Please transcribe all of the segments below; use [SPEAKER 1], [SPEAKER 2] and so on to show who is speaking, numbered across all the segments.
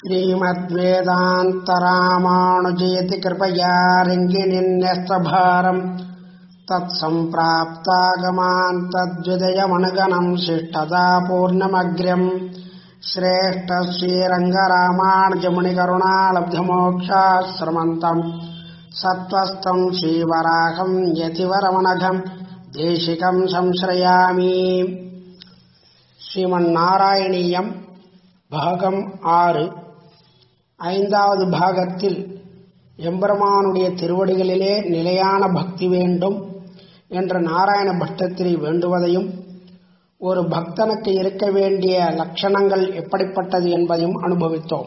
[SPEAKER 1] श्रीमद्वेदान्तरामानुजेति कृपया रङ्गिनिन्यस्तभारम् तत्सम्प्राप्तागमान् तद्विदयमनुगणम् शिष्टदा पूर्णमग्र्यम् श्रेष्ठ श्रीरङ्गरामानुजमुनिकरुणालब्धमोक्षाश्रमन्तम् सत्त्वस्तम् श्रीवराहम् यतिवरमनघम् தேசிகம் சம்ஸ்ரயாமி ஸ்ரீமன்னாராயணீயம் பாகம் ஆறு ஐந்தாவது பாகத்தில் எம்பெருமானுடைய திருவடிகளிலே நிலையான பக்தி வேண்டும் என்ற நாராயண பட்டத்திரி வேண்டுவதையும் ஒரு பக்தனுக்கு இருக்க வேண்டிய லட்சணங்கள் எப்படிப்பட்டது என்பதையும் அனுபவித்தோம்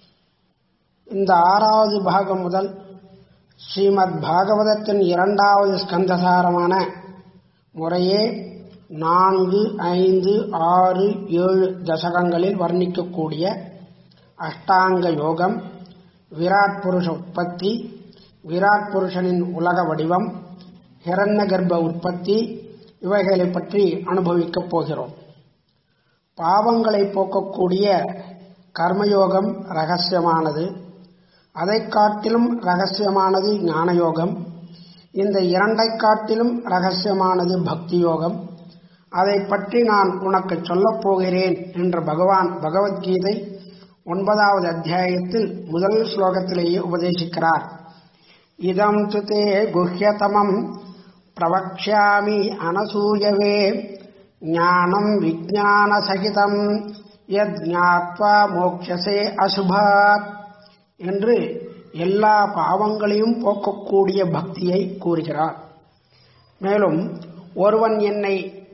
[SPEAKER 1] இந்த ஆறாவது பாகம் முதல் ஸ்ரீமத் பாகவதத்தின் இரண்டாவது ஸ்கந்தசாரமான முறையே நான்கு ஐந்து ஆறு ஏழு தசகங்களில் வர்ணிக்கக்கூடிய அஷ்டாங்க யோகம் விராட் புருஷ உற்பத்தி விராட் புருஷனின் உலக வடிவம் ஹிரண்ய கர்ப்ப உற்பத்தி இவைகளை பற்றி அனுபவிக்கப் போகிறோம் பாவங்களை போக்கக்கூடிய கர்மயோகம் ரகசியமானது அதை காட்டிலும் ரகசியமானது ஞானயோகம் இந்த இரண்டை காட்டிலும் ரகசியமானது பக்தி யோகம் அதை பற்றி நான் உனக்கு சொல்லப் போகிறேன் என்று பகவான் பகவத்கீதை ஒன்பதாவது அத்தியாயத்தில் முதல் ஸ்லோகத்திலேயே உபதேசிக்கிறார் இதம் துதே குஹ்யதமம் பிரவக்ஷாமி அனசூயவே ஞானம் விஜான சகிதம் யத் ஞாத்வா மோக்ஷசே அசுபாத் என்று எல்லா பாவங்களையும் போக்கக்கூடிய பக்தியை கூறுகிறார் மேலும் ஒருவன் என்னை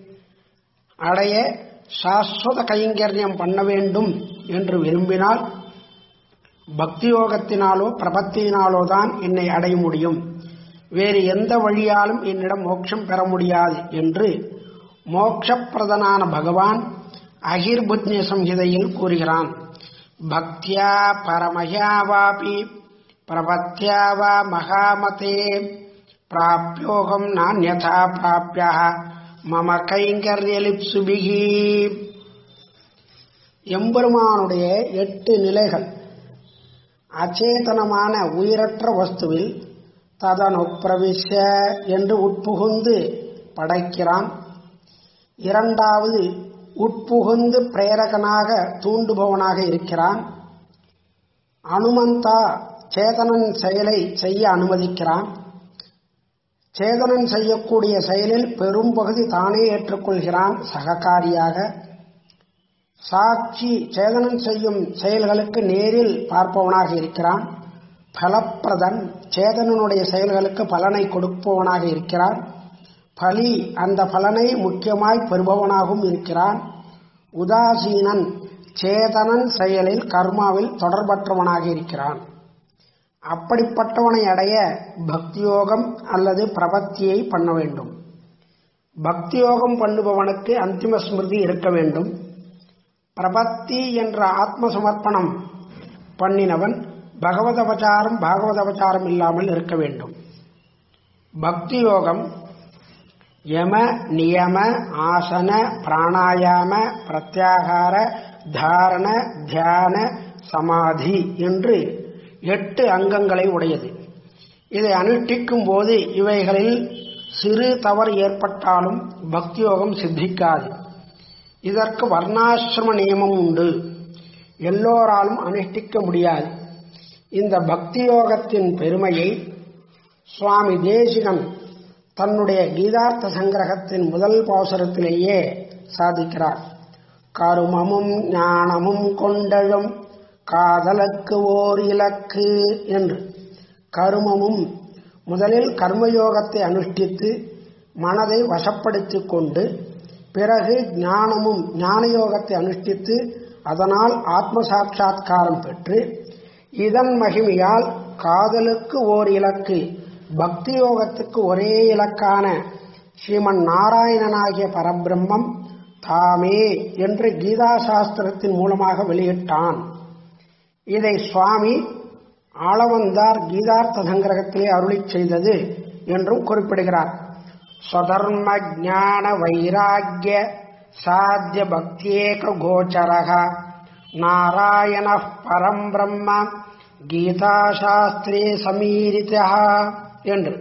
[SPEAKER 1] அடைய சாஸ்வத கைங்கரியம் பண்ண வேண்டும் என்று விரும்பினால் பக்தி யோகத்தினாலோ பிரபத்தியினாலோ தான் என்னை அடைய முடியும் வேறு எந்த வழியாலும் என்னிடம் மோட்சம் பெற முடியாது என்று மோட்சப்பிரதனான பகவான் அகிர்புத்ய சம்ஹிதையில் கூறுகிறான் பக்தியா பரமயா வாபி பிரபத்யா வா மகாமதே பிராப்யோகம் நானியதா பிராபிய மம கைங்கர்யலிப்சுபிகி எம்பெருமானுடைய எட்டு நிலைகள் அச்சேதனமான உயிரற்ற வஸ்துவில் ததனு பிரவிச என்று உட்புகுந்து படைக்கிறான் இரண்டாவது உட்புகுந்து பிரேரகனாக தூண்டுபவனாக இருக்கிறான் அனுமந்தா சேதனன் செயலை செய்ய அனுமதிக்கிறான் சேதனன் செய்யக்கூடிய செயலில் பெரும் பகுதி தானே ஏற்றுக்கொள்கிறான் சககாரியாக சாட்சி சேதனன் செய்யும் செயல்களுக்கு நேரில் பார்ப்பவனாக இருக்கிறான் பலப்பிரதன் சேதனனுடைய செயல்களுக்கு பலனை கொடுப்பவனாக இருக்கிறான் பலி அந்த பலனை முக்கியமாய் பெறுபவனாகவும் இருக்கிறான் உதாசீனன் சேதனன் செயலில் கர்மாவில் தொடர்பற்றவனாக இருக்கிறான் அப்படிப்பட்டவனை அடைய பக்தியோகம் அல்லது பிரபத்தியை பண்ண வேண்டும் பக்தியோகம் பண்ணுபவனுக்கு அந்திம ஸ்மிருதி இருக்க வேண்டும் பிரபத்தி என்ற ஆத்ம சமர்ப்பணம் பண்ணினவன் பகவதபச்சாரம் பாகவதபச்சாரம் இல்லாமல் இருக்க வேண்டும் பக்தி யோகம் யம நியம ஆசன பிராணாயாம பிரத்யாகார தாரண தியான சமாதி என்று எட்டு அங்கங்களை உடையது இதை அனுஷ்டிக்கும் போது இவைகளில் சிறு தவறு ஏற்பட்டாலும் பக்தியோகம் சித்திக்காது இதற்கு வர்ணாசிரம நியமம் உண்டு எல்லோராலும் அனுஷ்டிக்க முடியாது இந்த பக்தி யோகத்தின் பெருமையை சுவாமி தேசிகன் தன்னுடைய கீதார்த்த சங்கிரகத்தின் முதல் பாசுரத்திலேயே சாதிக்கிறார் கருமமும் ஞானமும் கொண்டழும் காதலுக்கு ஓர் இலக்கு என்று கருமமும் முதலில் கர்மயோகத்தை அனுஷ்டித்து மனதை வசப்படுத்திக் கொண்டு பிறகு ஞானமும் ஞானயோகத்தை அனுஷ்டித்து அதனால் ஆத்ம சாட்சா்காரம் பெற்று இதன் மகிமையால் காதலுக்கு ஓர் இலக்கு பக்தி யோகத்துக்கு ஒரே இலக்கான ஸ்ரீமன் நாராயணனாகிய பரபிரம்மம் தாமே என்று கீதா சாஸ்திரத்தின் மூலமாக வெளியிட்டான் இதை சுவாமி ஆளவந்தார் கீதார்த்த சங்கிரகத்திலே அருளி செய்தது என்றும் குறிப்பிடுகிறார் ஸ்வதர்ம ஜான வைராக்கிய சாத்திய பக்தியேக கோச்சரக நாராயண பரம் பிரம்ம கீதா சாஸ்திரே சமீரிதா என்று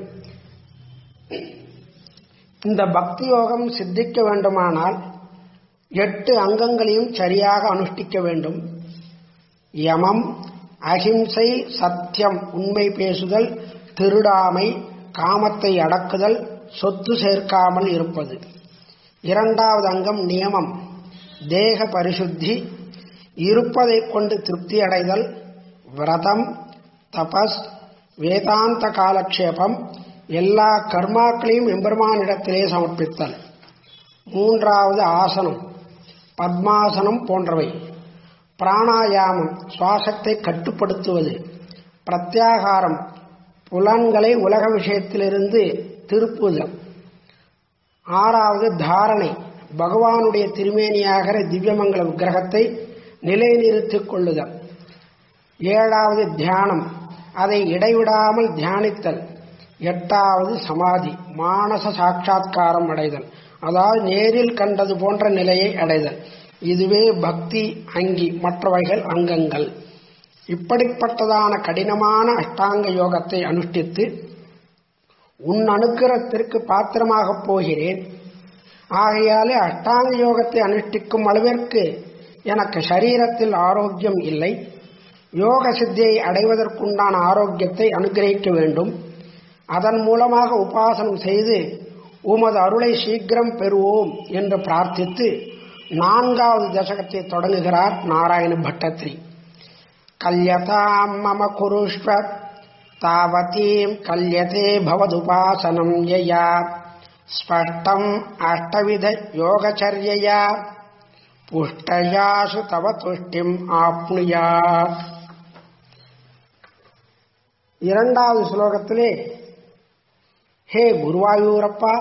[SPEAKER 1] இந்த பக்தி யோகம் சித்திக்க வேண்டுமானால் எட்டு அங்கங்களையும் சரியாக அனுஷ்டிக்க வேண்டும் யமம் அகிம்சை சத்தியம் உண்மை பேசுதல் திருடாமை காமத்தை அடக்குதல் சொத்து சேர்க்காமல் இருப்பது இரண்டாவது அங்கம் நியமம் தேக பரிசுத்தி இருப்பதை கொண்டு திருப்தி அடைதல் விரதம் தபஸ் வேதாந்த காலக்ஷேபம் எல்லா கர்மாக்களையும் எம்பெருமானிடத்திலே சமர்ப்பித்தல் மூன்றாவது ஆசனம் பத்மாசனம் போன்றவை பிராணாயாமம் சுவாசத்தை கட்டுப்படுத்துவது பிரத்யாகாரம் புலன்களை உலக விஷயத்திலிருந்து திருப்புதல் ஆறாவது தாரணை பகவானுடைய திருமேனியாகிற திவ்யமங்கல விக்கிரகத்தை நிலைநிறுத்திக் கொள்ளுதல் ஏழாவது தியானம் அதை இடைவிடாமல் தியானித்தல் எட்டாவது சமாதி மானச சாட்சா்காரம் அடைதல் அதாவது நேரில் கண்டது போன்ற நிலையை அடைதல் இதுவே பக்தி அங்கி மற்றவைகள் அங்கங்கள் இப்படிப்பட்டதான கடினமான அஷ்டாங்க யோகத்தை அனுஷ்டித்து உன் அனுக்கிரத்திற்கு பாத்திரமாகப் போகிறேன் ஆகையாலே அஷ்டாங்க யோகத்தை அனுஷ்டிக்கும் அளவிற்கு எனக்கு சரீரத்தில் ஆரோக்கியம் இல்லை யோக சித்தியை அடைவதற்குண்டான ஆரோக்கியத்தை அனுகிரகிக்க வேண்டும் அதன் மூலமாக உபாசனம் செய்து உமது அருளை சீக்கிரம் பெறுவோம் என்று பிரார்த்தித்து நான்காவது தசகத்தை தொடங்குகிறார் நாராயண பட்டத்ரி கல்யதாம் மம குருஷ்வ தாவதீம் கல்யதே பவதுபாசனம் யயா ஸ்பஷ்டம் அஷ்டவித யோகச்சரியயா புஷ்டயாசு தவ துஷ்டிம் ஆப்னுயா இரண்டாவது ஸ்லோகத்திலே ஹே குருவாயூரப்பா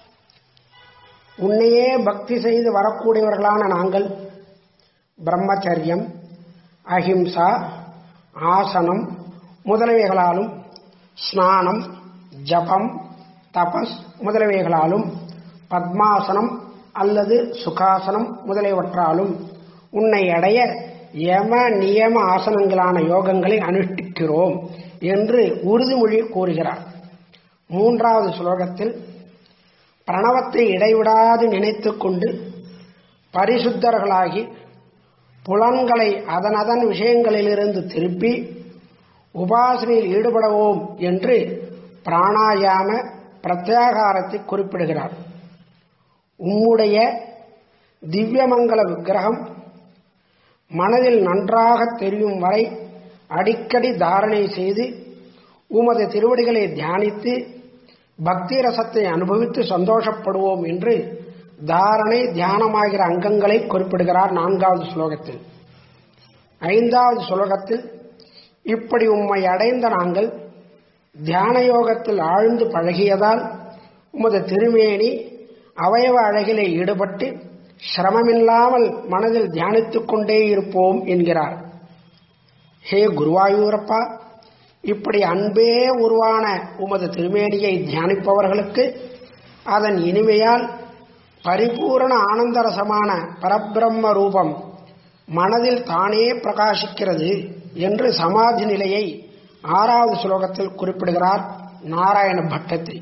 [SPEAKER 1] உன்னையே பக்தி செய்து வரக்கூடியவர்களான நாங்கள் பிரம்மச்சரியம் அஹிம்சா ஆசனம் முதலவைகளாலும் ஸ்நானம் ஜபம் தபஸ் முதலவைகளாலும் பத்மாசனம் அல்லது சுகாசனம் முதலியவற்றாலும் உன்னை அடைய யம நியம ஆசனங்களான யோகங்களை அனுஷ்டிக்கிறோம் என்று உறுதிமொழி கூறுகிறார் மூன்றாவது ஸ்லோகத்தில் பிரணவத்தை இடைவிடாது நினைத்துக் கொண்டு பரிசுத்தர்களாகி புலன்களை அதனதன் விஷயங்களிலிருந்து திருப்பி உபாசனையில் ஈடுபடவோம் என்று பிராணாயாம பிரத்யாகாரத்தை குறிப்பிடுகிறார் உம்முடைய திவ்யமங்கல விக்கிரகம் மனதில் நன்றாக தெரியும் வரை அடிக்கடி தாரணை செய்து உமது திருவடிகளை தியானித்து பக்தி ரசத்தை அனுபவித்து சந்தோஷப்படுவோம் என்று தாரணை தியானமாகிற அங்கங்களை குறிப்பிடுகிறார் நான்காவது ஸ்லோகத்தில் ஐந்தாவது ஸ்லோகத்தில் இப்படி உம்மை அடைந்த நாங்கள் தியான யோகத்தில் ஆழ்ந்து பழகியதால் உமது திருமேனி அவயவ அழகிலே ஈடுபட்டு சிரமமில்லாமல் மனதில் தியானித்துக் கொண்டே இருப்போம் என்கிறார் ஹே குருவாயூரப்பா இப்படி அன்பே உருவான உமது திருமேனியை தியானிப்பவர்களுக்கு அதன் இனிமையால் பரிபூரண ஆனந்தரசமான பரபிரம்ம ரூபம் மனதில் தானே பிரகாசிக்கிறது என்று சமாதி நிலையை ஆறாவது ஸ்லோகத்தில் குறிப்பிடுகிறார் நாராயண பட்டத்திரி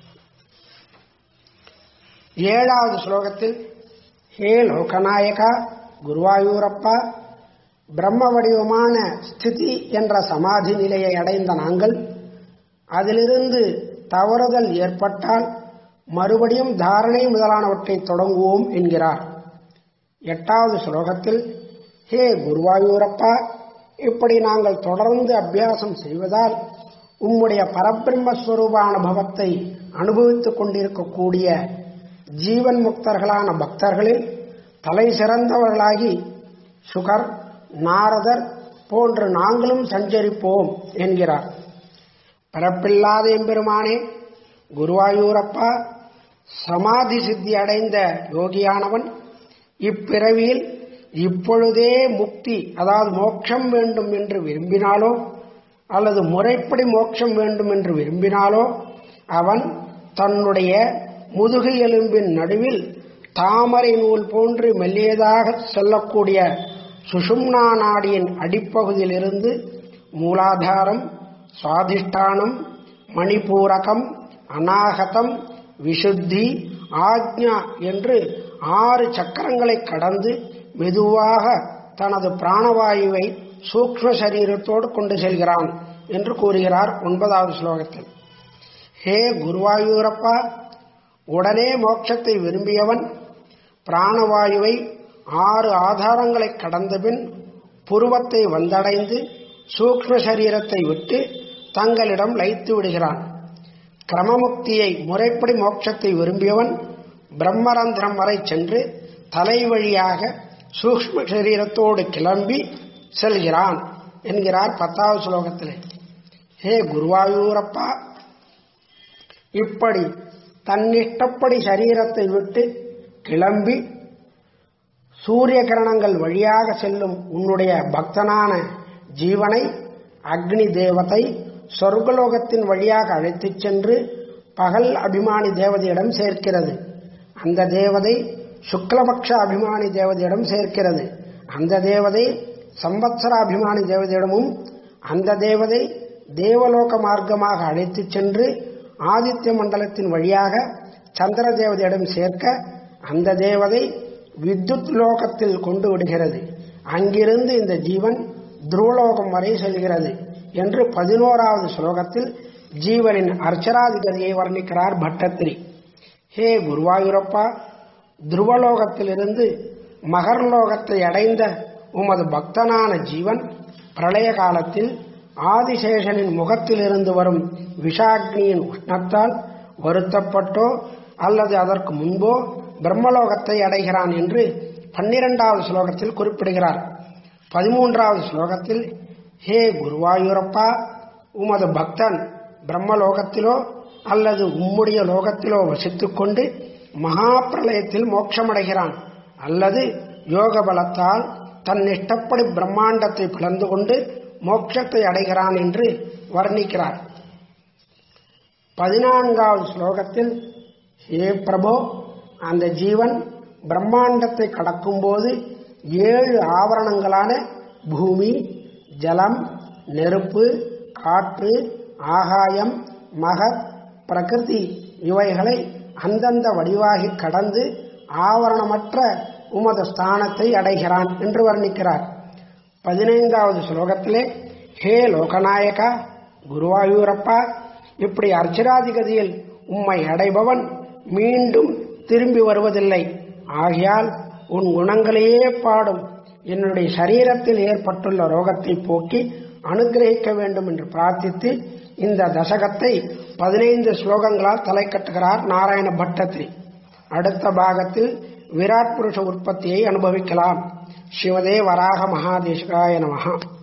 [SPEAKER 1] ஏழாவது ஸ்லோகத்தில் ஹே லோகநாயகா குருவாயூரப்பா பிரம்ம வடிவமான ஸ்திதி என்ற சமாதி நிலையை அடைந்த நாங்கள் அதிலிருந்து தவறுதல் ஏற்பட்டால் மறுபடியும் தாரணை முதலானவற்றை தொடங்குவோம் என்கிறார் எட்டாவது ஸ்லோகத்தில் ஹே குருவாயூரப்பா இப்படி நாங்கள் தொடர்ந்து அபியாசம் செய்வதால் உம்முடைய பரபிரம்மஸ்வரூப அனுபவத்தை அனுபவித்துக் கொண்டிருக்கக்கூடிய ஜீவன் முக்தர்களான பக்தர்களில் தலை சிறந்தவர்களாகி சுகர் நாரதர் போன்று நாங்களும் சஞ்சரிப்போம் என்கிறார் பிறப்பில்லாத எம்பெருமானே குருவாயூரப்பா சமாதி சித்தி அடைந்த யோகியானவன் இப்பிறவியில் இப்பொழுதே முக்தி அதாவது மோட்சம் வேண்டும் என்று விரும்பினாலோ அல்லது முறைப்படி மோட்சம் வேண்டும் என்று விரும்பினாலோ அவன் தன்னுடைய முதுகு எலும்பின் நடுவில் தாமரை நூல் போன்று மெல்லியதாக செல்லக்கூடிய சுஷும்னா நாடியின் அடிப்பகுதியிலிருந்து மூலாதாரம் சுவாதிஷ்டானம் மணிபூரகம் அநாகதம் விசுத்தி ஆக்ஞா என்று ஆறு சக்கரங்களை கடந்து மெதுவாக தனது பிராணவாயுவை சூக்ம சரீரத்தோடு கொண்டு செல்கிறான் என்று கூறுகிறார் ஒன்பதாவது ஸ்லோகத்தில் ஹே குருவாயூரப்பா உடனே மோட்சத்தை விரும்பியவன் பிராணவாயுவை ஆறு ஆதாரங்களை கடந்தபின் புருவத்தை வந்தடைந்து சூக்ம சரீரத்தை விட்டு தங்களிடம் லைத்து விடுகிறான் கிரமமுக்தியை முறைப்படி மோட்சத்தை விரும்பியவன் பிரம்மரந்திரம் வரை சென்று தலை வழியாக சூக்ம சரீரத்தோடு கிளம்பி செல்கிறான் என்கிறார் பத்தாவது ஸ்லோகத்தில் ஹே குருவாயூரப்பா இப்படி தன்னிஷ்டப்படி சரீரத்தை விட்டு கிளம்பி சூரிய கிரணங்கள் வழியாக செல்லும் உன்னுடைய பக்தனான ஜீவனை அக்னி தேவதை சொர்க்கலோகத்தின் வழியாக அழைத்துச் சென்று பகல் அபிமானி தேவதையிடம் சேர்க்கிறது அந்த தேவதை சுக்லபக்ஷ அபிமானி தேவதையிடம் சேர்க்கிறது அந்த தேவதை சம்பத்சர அபிமானி தேவதையிடமும் அந்த தேவதை தேவலோக மார்க்கமாக அழைத்துச் சென்று ஆதித்ய மண்டலத்தின் வழியாக சந்திர தேவதையிடம் சேர்க்க அந்த தேவதை வித்யுத் லோகத்தில் கொண்டு விடுகிறது அங்கிருந்து இந்த ஜீவன் துருவலோகம் வரை செல்கிறது என்று பதினோராவது ஸ்லோகத்தில் ஜீவனின் அர்ச்சராதிகதியை வர்ணிக்கிறார் பட்டத்திரி ஹே குருவாயூரப்பா துருவலோகத்திலிருந்து மகர்லோகத்தை அடைந்த உமது பக்தனான ஜீவன் பிரளய காலத்தில் ஆதிசேஷனின் முகத்திலிருந்து வரும் விஷாக்னியின் உஷ்ணத்தால் வருத்தப்பட்டோ அல்லது அதற்கு முன்போ பிரம்மலோகத்தை அடைகிறான் என்று பன்னிரெண்டாவது ஸ்லோகத்தில் குறிப்பிடுகிறார் பதிமூன்றாவது ஸ்லோகத்தில் ஹே குருவாயூரப்பா உமது பக்தன் பிரம்மலோகத்திலோ அல்லது உம்முடைய லோகத்திலோ வசித்துக் கொண்டு மகா பிரளயத்தில் மோட்சமடைகிறான் அல்லது யோக பலத்தால் தன் இஷ்டப்படி பிரம்மாண்டத்தை பிளந்து கொண்டு மோட்சத்தை அடைகிறான் என்று வர்ணிக்கிறார் பதினான்காவது ஸ்லோகத்தில் ஏ பிரபோ அந்த ஜீவன் பிரம்மாண்டத்தை கடக்கும்போது ஏழு ஆவரணங்களான பூமி ஜலம் நெருப்பு காற்று ஆகாயம் மகத் பிரகிருதி இவைகளை அந்தந்த வடிவாகி கடந்து ஆவரணமற்ற உமது ஸ்தானத்தை அடைகிறான் என்று வர்ணிக்கிறார் பதினைந்தாவது ஸ்லோகத்திலே ஹே லோகநாயகா குருவாயூரப்பா இப்படி அர்ச்சராதிகதியில் உம்மை அடைபவன் மீண்டும் திரும்பி வருவதில்லை ஆகையால் உன் குணங்களையே பாடும் என்னுடைய சரீரத்தில் ஏற்பட்டுள்ள ரோகத்தை போக்கி அனுகிரகிக்க வேண்டும் என்று பிரார்த்தித்து இந்த தசகத்தை பதினைந்து ஸ்லோகங்களால் தலை கட்டுகிறார் நாராயண பட்டத்திரி அடுத்த பாகத்தில் விராட் புருஷ உற்பத்தியை அனுபவிக்கலாம் சிவதே வராக மகாதேசிகாய நமகா